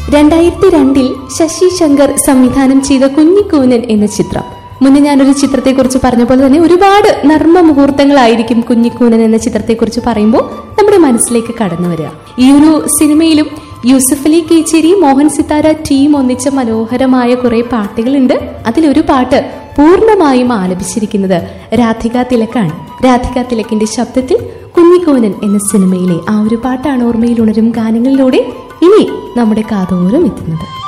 രണ്ടായിരത്തി രണ്ടിൽ ശശി ശങ്കർ സംവിധാനം ചെയ്ത കുഞ്ഞിക്കൂനൻ എന്ന ചിത്രം മുന്നേ ഞാനൊരു ചിത്രത്തെക്കുറിച്ച് പറഞ്ഞ പോലെ തന്നെ ഒരുപാട് നർമ്മ മുഹൂർത്തങ്ങളായിരിക്കും കുഞ്ഞിക്കൂനൻ എന്ന ചിത്രത്തെക്കുറിച്ച് പറയുമ്പോൾ നമ്മുടെ മനസ്സിലേക്ക് കടന്നു വരിക ഈ ഒരു സിനിമയിലും യൂസഫ് അലി കേച്ചേരി മോഹൻ സിത്താര ടീം ഒന്നിച്ച മനോഹരമായ കുറെ പാട്ടുകളുണ്ട് അതിലൊരു പാട്ട് പൂർണ്ണമായും ആലപിച്ചിരിക്കുന്നത് രാധിക തിലക്കാണ് രാധിക തിലക്കിന്റെ ശബ്ദത്തിൽ കുഞ്ഞിക്കോനൻ എന്ന സിനിമയിലെ ആ ഒരു പാട്ടാണ് ഓർമ്മയിൽ ഉണരും ഗാനങ്ങളിലൂടെ ഇനി നമ്മുടെ കാതോരം എത്തുന്നത്